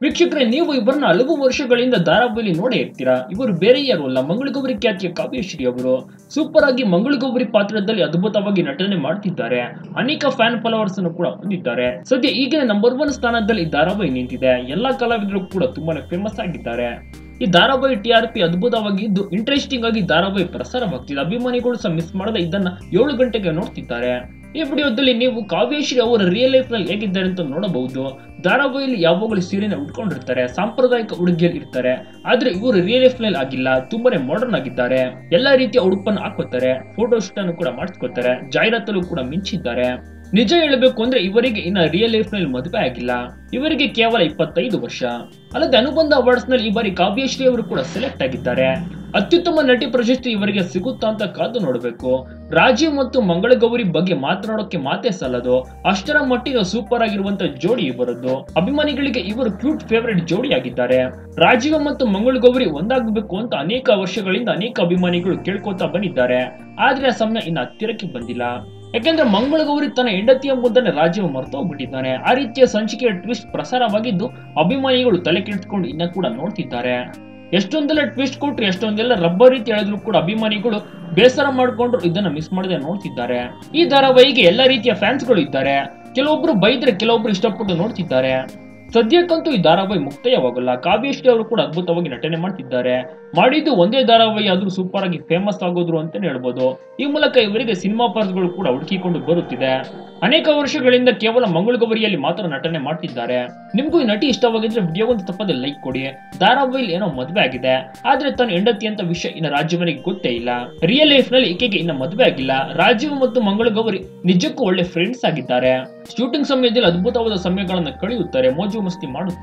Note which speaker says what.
Speaker 1: ವೀಕ್ಷಕರೇ ನೀವು ಇಬ್ಬರನ್ನ ಹಲವು ವರ್ಷಗಳಿಂದ ಧಾರಾವಾಹಿಯಲ್ಲಿ ನೋಡೇ ಇರ್ತೀರಾ ಇವರು ಬೇರೆ ಯಾರು ಅಲ್ಲ ಮಂಗಳಗೌರಿ ಖ್ಯಾತಿಯ ಕಾವ್ಯಶ್ರೀ ಅವರು ಸೂಪರ್ ಆಗಿ ಮಂಗಳಗೌರಿ ಪಾತ್ರದಲ್ಲಿ ಅದ್ಭುತವಾಗಿ ನಟನೆ ಮಾಡ್ತಿದ್ದಾರೆ ಅನೇಕ ಫ್ಯಾನ್ ಫಾಲೋವರ್ಸ್ ಅನ್ನು ಕೂಡ ಹೊಂದಿದ್ದಾರೆ ಸದ್ಯ ಈಗಿನ ನಂಬರ್ ಒನ್ ಸ್ಥಾನದಲ್ಲಿ ಈ ಧಾರಾವಾಹಿ ನಿಂತಿದೆ ಎಲ್ಲಾ ಕಲಾವಿದರು ಕೂಡ ತುಂಬಾನೇ ಫೇಮಸ್ ಆಗಿದ್ದಾರೆ ಈ ಧಾರಾವಾಹಿ ಟಿ ಆರ್ ಪಿ ಅದ್ಭುತವಾಗಿ ಇದ್ದು ಇಂಟ್ರೆಸ್ಟಿಂಗ್ ಆಗಿ ಧಾರಾವಾಹಿ ಪ್ರಸಾರವಾಗ್ತಿದೆ ಅಭಿಮಾನಿಗಳು ಸಹ ಮಿಸ್ ಮಾಡದೆ ಇದನ್ನ ಏಳು ಗಂಟೆಗೆ ನೋಡ್ತಿದ್ದಾರೆ ಈ ವಿಡಿಯೋದಲ್ಲಿ ನೀವು ಕಾವ್ಯಶ್ರೀ ಅವರ ರಿಯಲ್ ಲೈಫ್ ನಲ್ಲಿ ಹೇಗಿದ್ದಾರೆ ಅಂತ ನೋಡಬಹುದು ಧಾರಾವಾಹಿಯಲ್ಲಿ ಯಾವಾಗಲೂ ಸೀರೆನ ಉಟ್ಕೊಂಡಿರ್ತಾರೆ ಸಾಂಪ್ರದಾಯಿಕ ಉಡುಗೆಯಲ್ಲಿ ಇರ್ತಾರೆ ಆದ್ರೆ ಇವರು ರಿಯಲ್ ಲೈಫ್ ನಲ್ಲಿ ಆಗಿಲ್ಲ ತುಂಬಾನೇ ಮಾಡರ್ನ್ ಆಗಿದ್ದಾರೆ ಎಲ್ಲಾ ರೀತಿಯ ಉಡುಪನ್ನು ಹಾಕೋತಾರೆ ಫೋಟೋ ಶೂಟ್ ಅನ್ನು ಕೂಡ ಮಾಡಿಸ್ಕೊತಾರೆ ಜಾಹೀರಾತಲ್ಲೂ ಕೂಡ ಮಿಂಚಿದ್ದಾರೆ ನಿಜ ಹೇಳಬೇಕು ಅಂದ್ರೆ ಇವರಿಗೆ ಇನ್ನ ರಿಯಲ್ ಲೈಫ್ ನಲ್ಲಿ ಮದುವೆ ಆಗಿಲ್ಲ ಇವರಿಗೆ ಕೇವಲ ಇಪ್ಪತ್ತೈದು ವರ್ಷ ಅಲ್ಲದೆ ಅನುಬಂಧ ಅವಾರ್ಡ್ಸ್ ನಲ್ಲಿ ಈ ಬಾರಿ ಕಾವ್ಯಶ್ರೀ ಅವರು ಕೂಡ ಸೆಲೆಕ್ಟ್ ಆಗಿದ್ದಾರೆ ಅತ್ಯುತ್ತಮ ನಟಿ ಪ್ರಶಸ್ತಿ ಇವರಿಗೆ ಸಿಗುತ್ತಾ ಅಂತ ಕಾದು ನೋಡಬೇಕು ರಾಜೀವ್ ಮತ್ತು ಮಂಗಳಗೌರಿ ಬಗ್ಗೆ ಮಾತನಾಡೋಕೆ ಮಾತೇ ಸಾಲದು ಅಷ್ಟರ ಮಟ್ಟಿಗೆ ಸೂಪರ್ ಆಗಿರುವಂತ ಜೋಡಿ ಇವರದ್ದು ಅಭಿಮಾನಿಗಳಿಗೆ ಇವರು ಕ್ಯೂಟ್ ಫೇವರೇಟ್ ಜೋಡಿ ಆಗಿದ್ದಾರೆ ರಾಜೀವ ಮತ್ತು ಮಂಗಳಗೌರಿ ಒಂದಾಗಬೇಕು ಅಂತ ಅನೇಕ ವರ್ಷಗಳಿಂದ ಅನೇಕ ಅಭಿಮಾನಿಗಳು ಕೇಳ್ಕೊತಾ ಬಂದಿದ್ದಾರೆ ಆದ್ರೆ ಆ ಸಮಯ ಇನ್ನು ಹತ್ತಿರಕ್ಕೆ ಬಂದಿಲ್ಲ ಯಾಕೆಂದ್ರೆ ಮಂಗಳಗೌರಿ ತನ್ನ ಹೆಂಡತಿ ಎಂಬುದನ್ನು ರಾಜೀವ್ ಮರ್ತೋಗ್ಬಿಟ್ಟಿದ್ದಾನೆ ಆ ರೀತಿಯ ಸಂಚಿಕೆಯ ಟ್ವಿಸ್ಟ್ ಪ್ರಸಾರವಾಗಿದ್ದು ಅಭಿಮಾನಿಗಳು ತಲೆ ಕೆಡಿಸ್ಕೊಂಡು ಇನ್ನ ಕೂಡ ನೋಡ್ತಿದ್ದಾರೆ ಎಷ್ಟೊಂದೆಲ್ಲ ಟ್ವಿಸ್ಟ್ ಕೊಟ್ಟರು ಎಷ್ಟೊಂದೆಲ್ಲ ರಬ್ಬರ್ ರೀತಿ ಹೇಳಿದ್ರು ಕೂಡ ಅಭಿಮಾನಿಗಳು ಬೇಸರ ಮಾಡ್ಕೊಂಡ್ರು ಇದನ್ನ ಮಿಸ್ ಮಾಡದೆ ನೋಡ್ತಿದ್ದಾರೆ ಈ ಧಾರಾವಾಹಿಗೆ ಎಲ್ಲ ರೀತಿಯ ಫ್ಯಾನ್ಸ್ಗಳು ಇದ್ದಾರೆ ಕೆಲವೊಬ್ರು ಬೈದ್ರೆ ಕೆಲವೊಬ್ರು ಇಷ್ಟಪಟ್ಟು ನೋಡ್ತಿದ್ದಾರೆ ಸದ್ಯಕ್ಕಂತೂ ಈ ಧಾರಾವಾಹಿ ಮುಕ್ತಾಯವಾಗಲ್ಲ ಕಾವ್ಯಶ್ರೀ ಅವರು ಕೂಡ ಅದ್ಭುತವಾಗಿ ನಟನೆ ಮಾಡ್ತಿದ್ದಾರೆ ಮಾಡಿದ್ದು ಒಂದೇ ಧಾರಾವಾಹಿ ಆದ್ರೂ ಸೂಪರ್ ಆಗಿ ಫೇಮಸ್ ಆಗೋದ್ರು ಅಂತಾನೆ ಹೇಳ್ಬೋದು ಈ ಮೂಲಕ ಇವರಿಗೆ ಸಿನಿಮಾ ಪಾರ್ಸ್ಗಳು ಕೂಡ ಹುಡುಕಿಕೊಂಡು ಬರುತ್ತಿದೆ ಅನೇಕ ವರ್ಷಗಳಿಂದ ಕೇವಲ ಮಂಗಳಗೌರಿಯಲ್ಲಿ ಮಾತ್ರ ನಟನೆ ಮಾಡ್ತಿದ್ದಾರೆ ನಿಮ್ಗೂ ಈ ನಟಿ ಇಷ್ಟವಾಗಿದ್ರೆ ವಿಡಿಯೋಗೊಂದು ತಪ್ಪದೆ ಲೈಕ್ ಕೊಡಿ ಧಾರಾವಾಹಿಲಿ ಏನೋ ಮದುವೆ ಆಗಿದೆ ಆದ್ರೆ ತನ್ನ ಹೆಂಡತಿ ಅಂತ ವಿಷಯ ಇನ್ನು ರಾಜೀವನಿಗೆ ಗೊತ್ತೇ ಇಲ್ಲ ರಿಯಲ್ ಲೈಫ್ ನಲ್ಲಿ ಈಕೆಗೆ ಇನ್ನ ಮದುವೆ ಆಗಿಲ್ಲ ರಾಜೀವ್ ಮತ್ತು ಮಂಗಳಗೌರಿ ನಿಜಕ್ಕೂ ಒಳ್ಳೆ ಫ್ರೆಂಡ್ಸ್ ಆಗಿದ್ದಾರೆ ಶೂಟಿಂಗ್ ಸಮಯದಲ್ಲಿ ಅದ್ಭುತವಾದ ಸಮಯಗಳನ್ನ ಕಳೆಯುತ್ತಾರೆ ಮೋಜು ಮಸ್ತಿ ಮಾಡುತ್ತಾರೆ